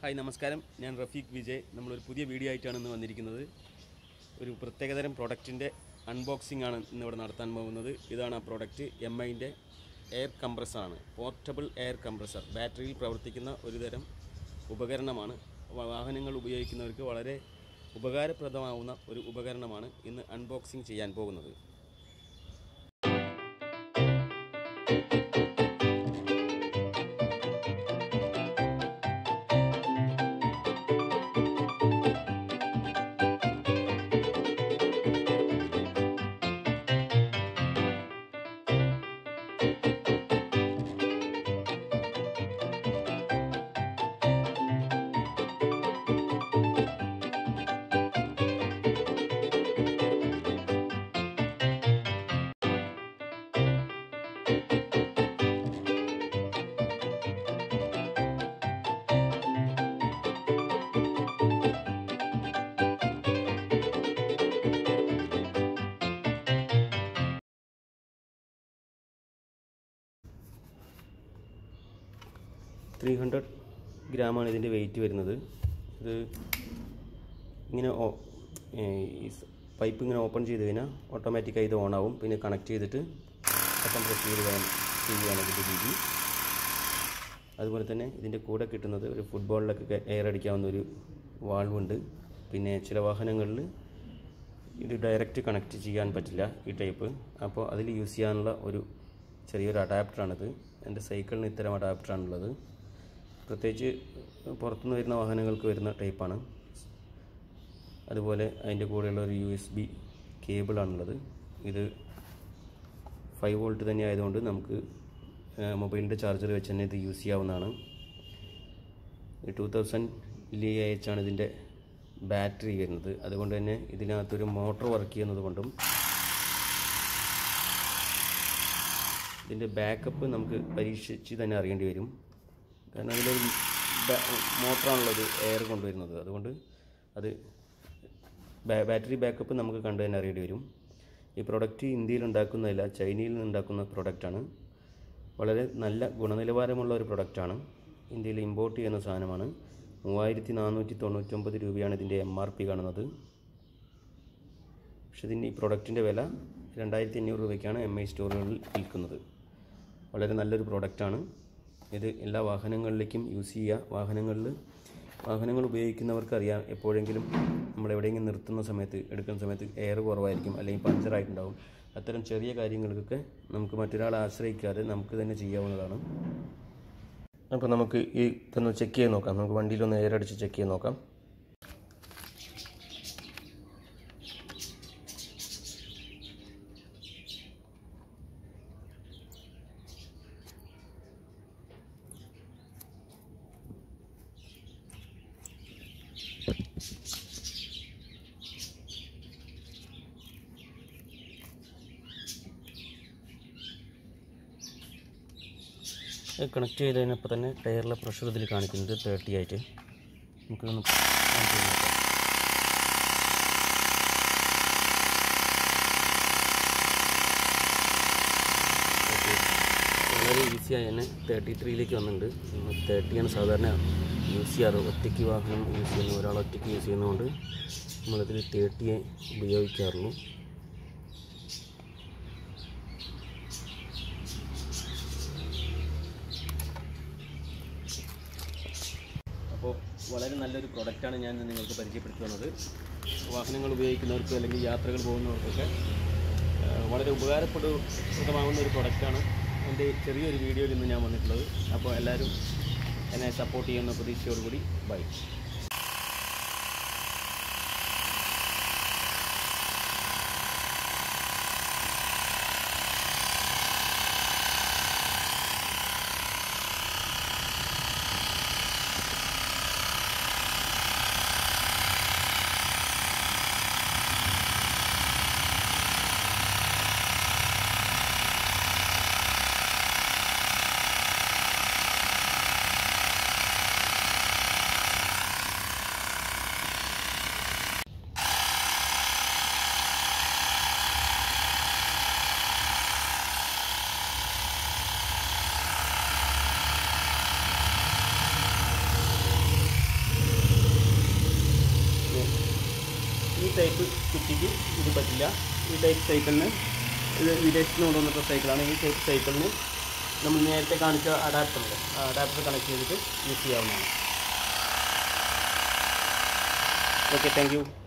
hi നമസ്കാരം ഞാൻ റഫീഖ് വിജയ് നമ്മളൊരു പുതിയ വീഡിയോ ആയിട്ടാണ് ഇന്ന് വന്നിരിക്കുന്നത് ഒരു പ്രത്യേകതരം പ്രൊഡക്റ്റിൻ്റെ അൺബോക്സിംഗ് ആണ് ഇന്നിവിടെ നടത്താൻ പോകുന്നത് ഇതാണ് ആ പ്രൊഡക്റ്റ് എം ഐൻ്റെ എയർ കംപ്രസറാണ് പോർട്ടബിൾ എയർ കംപ്രസർ ബാറ്ററിയിൽ പ്രവർത്തിക്കുന്ന ഒരു തരം ഉപകരണമാണ് വ- വാഹനങ്ങൾ ഉപയോഗിക്കുന്നവർക്ക് വളരെ ഉപകാരപ്രദമാവുന്ന ഒരു ഉപകരണമാണ് ഇന്ന് അൺബോക്സിംഗ് ചെയ്യാൻ പോകുന്നത് ത്രീ ഹൺഡ്രഡ് ഗ്രാമാണ് ഇതിൻ്റെ വെയിറ്റ് വരുന്നത് ഇത് ഇങ്ങനെ ഓ- ഏ, ഈ സ് പൈപ്പ് ഇങ്ങനെ ഓപ്പൺ ചെയ്ത് കഴിഞ്ഞാൽ ഓട്ടോമാറ്റിക്കായി ഇത് ഓണാവും പിന്നെ കണക്ട് ചെയ്തിട്ട് ബട്ടൺ പ്രസ് ചെയ്ത് വേണം ചെയ്യുകയാണ് ഇതിൻ്റെ രീതി അതുപോലെ തന്നെ ഇതിൻ്റെ കൂടെ കിട്ടുന്നത് ഒരു ഫുട്ബോളിലൊക്കെ എയർ അടിക്കാവുന്ന ഒരു വാൾവുണ്ട് പിന്നെ ചില വാഹനങ്ങളിൽ ഇത് ഡയറക്റ്റ് കണക്ട് ചെയ്യാൻ പറ്റില്ല ഈ ടൈപ്പ് അപ്പോൾ അതിൽ യൂസ് ചെയ്യാനുള്ള ഒരു ചെറിയൊരു അഡാപ്റ്ററാണിത് എൻ്റെ സൈക്കിളിന് ഇത്തരം അഡാപ്റ്ററാണുള്ളത് പ്രത്യേകിച്ച് പുറത്തുനിന്ന് വരുന്ന വാഹനങ്ങൾക്ക് വരുന്ന ടൈപ്പാണ് അതുപോലെ അതിൻ്റെ കൂടെയുള്ള ഒരു യു എസ് ബി കേബിളാണുള്ളത് ഇത് ഫൈവ് വോൾട്ട് തന്നെ ആയതുകൊണ്ട് നമുക്ക് മൊബൈലിൻ്റെ ചാർജർ വെച്ച് തന്നെ ഇത് യൂസ് ചെയ്യാവുന്നതാണ് ടു തൗസൻഡ് ലി എച്ച് ആണ് ഇതിൻ്റെ ബാറ്ററി വരുന്നത് അതുകൊണ്ട് തന്നെ ഇതിനകത്തൊരു മോട്ടോർ വർക്ക് ചെയ്യുന്നത് കൊണ്ടും ഇതിൻ്റെ ബാക്കപ്പ് നമുക്ക് പരീക്ഷിച്ച് തന്നെ അറിയേണ്ടി വരും കാരണം അതിലൊരു ബാ- മോട്ടറാണുള്ളത് എയർ കൊണ്ടുവരുന്നത് അതുകൊണ്ട് അത് ബാ- ബാറ്ററി ബാക്കപ്പ് നമുക്ക് കണ്ടു തന്നെ അറിയേണ്ടി വരും ഈ പ്രൊഡക്റ്റ് ഇന്ത്യയിൽ ഉണ്ടാക്കുന്നതല്ല ചൈനയിൽ നിന്ന് ഉണ്ടാക്കുന്ന പ്രൊഡക്റ്റാണ് വളരെ നല്ല ഗുണനിലവാരമുള്ള ഒരു പ്രൊഡക്റ്റാണ് ഇന്ത്യയിൽ ഇമ്പോർട്ട് ചെയ്യുന്ന സാധനമാണ് മൂവായിരത്തി നാനൂറ്റി തൊണ്ണൂറ്റൊമ്പത് രൂപയാണ് ഇതിൻ്റെ എം ആർ പി കാണുന്നത് പക്ഷേ ഇതിൻ്റെ ഈ പ്രൊഡക്റ്റിൻ്റെ വില രണ്ടായിരത്തി അഞ്ഞൂറ് രൂപയ്ക്കാണ് എം ഐ സ്റ്റോറുകളിൽ വിൽക്കുന്നത് വളരെ നല്ലൊരു പ്രോഡക്റ്റാണ് ഇത് എല്ലാ വാഹനങ്ങളിലേക്കും യൂസ് ചെയ്യുക വാഹനങ്ങളിൽ വാഹനങ്ങൾ ഉപയോഗിക്കുന്നവർക്ക് അറിയാം എപ്പോഴെങ്കിലും നമ്മൾ എവിടെയെങ്കിലും നിർത്തുന്ന സമയത്ത് എടുക്കുന്ന സമയത്ത് എയർ കുറവായിരിക്കും അല്ലെങ്കിൽ പഞ്ചറായിട്ടുണ്ടാവും അത്തരം ചെറിയ കാര്യങ്ങൾക്കൊക്കെ നമുക്ക് മറ്റൊരാളെ ആശ്രയിക്കാതെ നമുക്ക് തന്നെ ചെയ്യാവുന്നതാണ് അപ്പോൾ നമുക്ക് ഈ ഇതൊന്ന് ചെക്ക് ചെയ്ത് നോക്കാം നമുക്ക് വണ്ടിയിലൊന്ന് എയർ അടിച്ച് ചെക്ക് ചെയ്ത് നോക്കാം കണക്ട് ചെയ്ത് കഴിഞ്ഞപ്പോൾ തന്നെ ടയറിലെ പ്രഷർ ഇതിൽ കാണിക്കുന്നത് തേർട്ടി ആയിട്ട് നമുക്കൊന്ന് on ചെയ്ത് നോക്കാം ഓക്കെ വളരെ ഈസിയായി തന്നെ തേർട്ടി ത്രീയിലേക്ക് വന്നിട്ടുണ്ട് തേർട്ടിയാണ് സാധാരണ യൂസ് ചെയ്യാറ് ഒറ്റയ്ക്ക് വാഹനം യൂസ് ചെയ്യുന്ന ഒരാൾ ഒറ്റയ്ക്ക് യൂസ് ചെയ്യുന്നതുകൊണ്ട് നമ്മളിതിൽ തേർട്ടിയെ ഉപയോഗിക്കാറുള്ളൂ അപ്പോൾ വളരെ നല്ലൊരു പ്രൊഡക്റ്റാണ് ഞാൻ ഇന്ന് നിങ്ങൾക്ക് പരിചയപ്പെടുത്തുന്നത് വാഹനങ്ങൾ ഉപയോഗിക്കുന്നവർക്കും അല്ലെങ്കിൽ യാത്രകൾ പോകുന്നവർക്കൊക്കെ ആ, വളരെ ഉപകാരപ്രദമാകുന്ന ഒരു പ്രൊഡക്റ്റാണ് എൻ്റെ ചെറിയൊരു വീഡിയോയിൽ ഇന്ന് ഞാൻ വന്നിട്ടുള്ളത് അപ്പോൾ എല്ലാവരും എന്നെ സപ്പോർട്ട് ചെയ്യുന്ന പ്രതീക്ഷയോടുകൂടി ബൈ ടൈപ്പ് കുറ്റിക്ക് ഇത് പറ്റില്ല ഈ ടൈപ്പ് സൈക്കിളിന് ഇത് വിദേശത്ത് നിന്ന് കൊണ്ടുവന്നിട്ടുള്ള സൈക്കിളാണ് ഈ ടൈപ്പ് സൈക്കിളിന് നമ്മൾ നേരത്തെ കാണിച്ച അഡാപ്റ്റർ ഉണ്ട് ആ അഡാപ്റ്റർ കണക്ട് ചെയ്തിട്ട് യൂസ് ചെയ്യാവുന്നതാണ് ഓക്കെ താങ്ക് യു